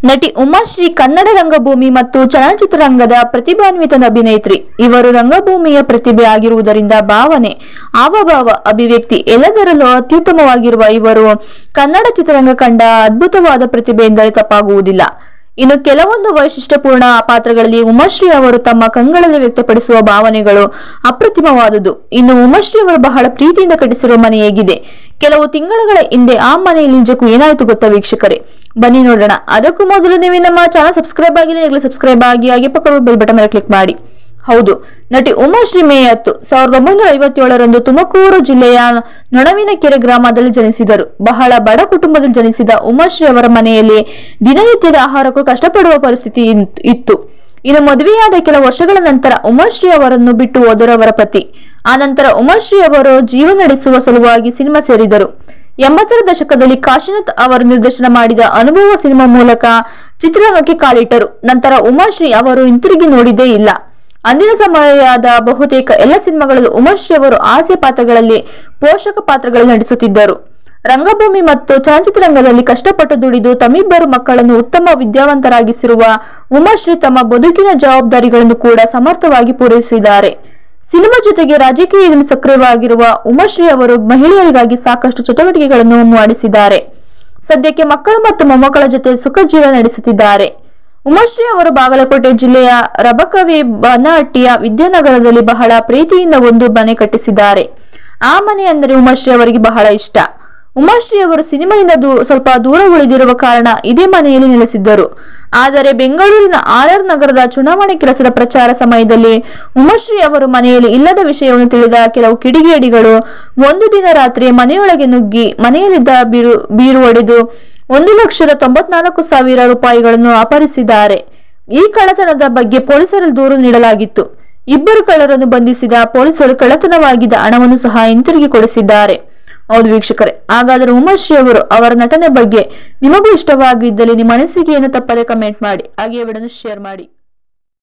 ನಟಿ ಉಮಾಶ್ರೀ ಕನ್ನಡ ರಂಗಭೂಮಿ ಮತ್ತು ಚಲನಚಿತ್ರರಂಗದ ಪ್ರತಿಭಾನ್ವಿತ ಅಭಿನೇತ್ರಿ ಇವರು ರಂಗಭೂಮಿಯ ಪ್ರತಿಭೆ ಆಗಿರುವುದರಿಂದ ಭಾವನೆ ಹಾವಭಾವ ಅಭಿವ್ಯಕ್ತಿ ಎಲ್ಲದರಲ್ಲೂ ಅತ್ಯುತ್ತಮವಾಗಿರುವ ಇವರು ಕನ್ನಡ ಚಿತ್ರರಂಗ ಕಂಡ ಅದ್ಭುತವಾದ ಪ್ರತಿಭೆ ಎಂದರೆ ತಪ್ಪಾಗುವುದಿಲ್ಲ ಇನ್ನು ಕೆಲವೊಂದು ವೈಶಿಷ್ಟ್ಯಪೂರ್ಣ ಪಾತ್ರಗಳಲ್ಲಿ ಉಮಾಶ್ರೀ ಅವರು ತಮ್ಮ ಕಂಗಳಲ್ಲಿ ವ್ಯಕ್ತಪಡಿಸುವ ಭಾವನೆಗಳು ಅಪ್ರತಿಮವಾದುದು ಇನ್ನು ಉಮಾಶ್ರೀ ಅವರು ಬಹಳ ಪ್ರೀತಿಯಿಂದ ಕಟ್ಟಿಸಿರುವ ಮನೆ ಹೇಗಿದೆ ಕೆಲವು ತಿಂಗಳುಗಳ ಹಿಂದೆ ಆ ಮನೆಯಲ್ಲಿ ನಿಜಕ್ಕೂ ಏನಾಯ್ತು ಗೊತ್ತಾ ವೀಕ್ಷಕರೇ ಬನ್ನಿ ನೋಡೋಣ ಅದಕ್ಕೂ ಮೊದಲು ನೀವು ನಮ್ಮ ಚಾನಲ್ ಸಬ್ಸ್ಕ್ರೈಬ್ ಆಗಿಲ್ಲ ಈಗಲೇ ಸಬ್ಸ್ಕ್ರೈಬ್ ಆಗಿ ಹಾಗೆ ಪಕ್ಕದ ಬೆಲ್ ಬಟನ್ ಮೇಲೆ ಕ್ಲಿಕ್ ಮಾಡಿ ಹೌದು ನಟಿ ಉಮಾಶ್ರೀ ಮೇ ಹತ್ತು ಸಾವಿರದ ಒಂಬೈನೂರ ಐವತ್ತೇಳರಂದು ತುಮಕೂರು ಜಿಲ್ಲೆಯ ನೊಣವಿನಕೆರೆ ಗ್ರಾಮದಲ್ಲಿ ಜನಿಸಿದರು ಬಹಳ ಬಡ ಕುಟುಂಬದಲ್ಲಿ ಜನಿಸಿದ ಉಮಾಶ್ರೀ ಅವರ ಮನೆಯಲ್ಲಿ ದಿನನಿತ್ಯದ ಆಹಾರಕ್ಕೂ ಕಷ್ಟಪಡುವ ಪರಿಸ್ಥಿತಿ ಇನ್- ಇತ್ತು ಇನ್ನು ಮದುವೆಯಾದ ಕೆಲ ವರ್ಷಗಳ ನಂತರ ಉಮಾಶ್ರೀ ಅವರನ್ನು ಬಿಟ್ಟು ಹೋದರು ಅವರ ಪತಿ ಆ ನಂತರ ಉಮಾಶ್ರೀ ಅವರು ಜೀವನ ನಡೆಸುವ ಸಲುವಾಗಿ ಸಿನಿಮಾ ಸೇರಿದರು ಎಂಬತ್ತರ ದಶಕದಲ್ಲಿ ಕಾಶಿನಾಥ್ ಅವರು ನಿರ್ದೇಶನ ಮಾಡಿದ ಅನುಭವ ಸಿನಿಮಾ ಮೂಲಕ ಚಿತ್ರರಂಗಕ್ಕೆ ಕಾಲಿಟ್ಟರು ನಂತರ ಉಮಾಶ್ರೀ ಅವರು ಹಿಂತಿರುಗಿ ನೋಡಿದ್ದೇ ಇಲ್ಲ ಅಂದಿನ ಸಮಯದ ಬಹುತೇಕ ಎಲ್ಲ ಸಿನಿಮಾಗಳಲ್ಲೂ ಉಮಾಶ್ರೀ ಅವರು ಹಾಸ್ಯ ಪಾತ್ರಗಳಲ್ಲಿ ಪೋಷಕ ಪಾತ್ರಗಳಲ್ಲಿ ನಟಿಸುತ್ತಿದ್ದರು ರಂಗಭೂಮಿ ಮತ್ತು ಚಲನಚಿತ್ರರಂಗದಲ್ಲಿ ಕಷ್ಟಪಟ್ಟು ದುಡಿದು ತಮ್ಮಿಬ್ಬರು ಮಕ್ಕಳನ್ನು ಉತ್ತಮ ವಿದ್ಯಾವಂತರಾಗಿಸಿರುವ ಉಮಾಶ್ರೀ ತಮ್ಮ ಬದುಕಿನ ಜವಾಬ್ದಾರಿಗಳನ್ನು ಕೂಡ ಸಮರ್ಥವಾಗಿ ಪೂರೈಸಿದ್ದಾರೆ ಸಿನಿಮಾ ಜೊತೆಗೆ ರಾಜಕೀಯದಲ್ಲಿ ಸಕ್ರಿಯವಾಗಿರುವ ಉಮಾಶ್ರೀ ಅವರು ಮಹಿಳೆಯರಿಗಾಗಿ ಸಾಕಷ್ಟು ಚಟುವಟಿಕೆಗಳನ್ನು ಮಾಡಿಸಿದ್ದಾರೆ ಸದ್ಯಕ್ಕೆ ಮಕ್ಕಳು ಮತ್ತು ಮೊಮ್ಮಕ್ಕಳ ಜೊತೆ ಸುಖ ಜೀವನ ನಡೆಸುತ್ತಿದ್ದಾರೆ ಉಮಾಶ್ರೀ ಅವರು ಬಾಗಲಕೋಟೆ ಜಿಲ್ಲೆಯ ರಬಕವಿ ಬನಹಟ್ಟಿಯ ವಿದ್ಯಾನಗರದಲ್ಲಿ ಬಹಳ ಪ್ರೀತಿಯಿಂದ ಒಂದು ಮನೆ ಕಟ್ಟಿಸಿದ್ದಾರೆ ಆ ಮನೆ ಅಂದರೆ ಉಮಾಶ್ರೀ ಅವರಿಗೆ ಬಹಳ ಇಷ್ಟ ಉಮಾಶ್ರೀ ಅವರು ಸಿನಿಮಾದಿಂದ ದೂ- ಸ್ವಲ್ಪ ದೂರ ಉಳಿದಿರುವ ಕಾರಣ ಇದೇ ಮನೆಯಲ್ಲಿ ನೆಲೆಸಿದ್ದರು ಆದರೆ ಬೆಂಗಳೂರಿನ ಆರ್ ಆರ್ ನಗರದ ಚುನಾವಣೆ ಕೆಲಸದ ಪ್ರಚಾರ ಸಮಯದಲ್ಲಿ ಉಮಾಶ್ರೀ ಅವರು ಮನೆಯಲ್ಲಿ ಇಲ್ಲದ ವಿಷಯವನ್ನು ತಿಳಿದ ಕೆಲವು ಕಿಡಿಗೇಡಿಗಳು ಒಂದು ದಿನ ರಾತ್ರಿ ಮನೆಯೊಳಗೆ ನುಗ್ಗಿ ಮನೆಯಲ್ಲಿದ್ದ ಬೀರು ಬೀರು ಒಡೆದು ಒಂದು ಲಕ್ಷದ ತೊಂಬತ್ನಾಲ್ಕು ಸಾವಿರ ರೂಪಾಯಿಗಳನ್ನು ಅಪಹರಿಸಿದ್ದಾರೆ ಈ ಕಳ್ಳತನದ ಬಗ್ಗೆ ಪೊಲೀಸರಲ್ಲಿ ದೂರು ನೀಡಲಾಗಿತ್ತು ಇಬ್ಬರು ಕಳ್ಳರನ್ನು ಬಂಧಿಸಿದ ಪೊಲೀಸರು ಕಳ್ಳತನವಾಗಿದ್ದ ಹಣವನ್ನು ಸಹ ಹಿಂತಿರುಗಿ ಕೊಡಿಸಿದ್ದಾರೆ ಹೌದು ವೀಕ್ಷಕರೇ ಹಾಗಾದರೆ ಉಮಾಶ್ರೀ ಅವರು ಅವರ ನಟನೆ ಬಗ್ಗೆ ನಿಮಗೂ ಇಷ್ಟವಾಗಿದ್ದಲ್ಲಿ ನಿಮ್ಮ ಅನಿಸಿಕೆಯನ್ನು ತಪ್ಪದೆ ಕಮೆಂಟ್ ಮಾಡಿ ಹಾಗೆ ವಿಡಿಯೋನ ಶೇರ್ ಮಾಡಿ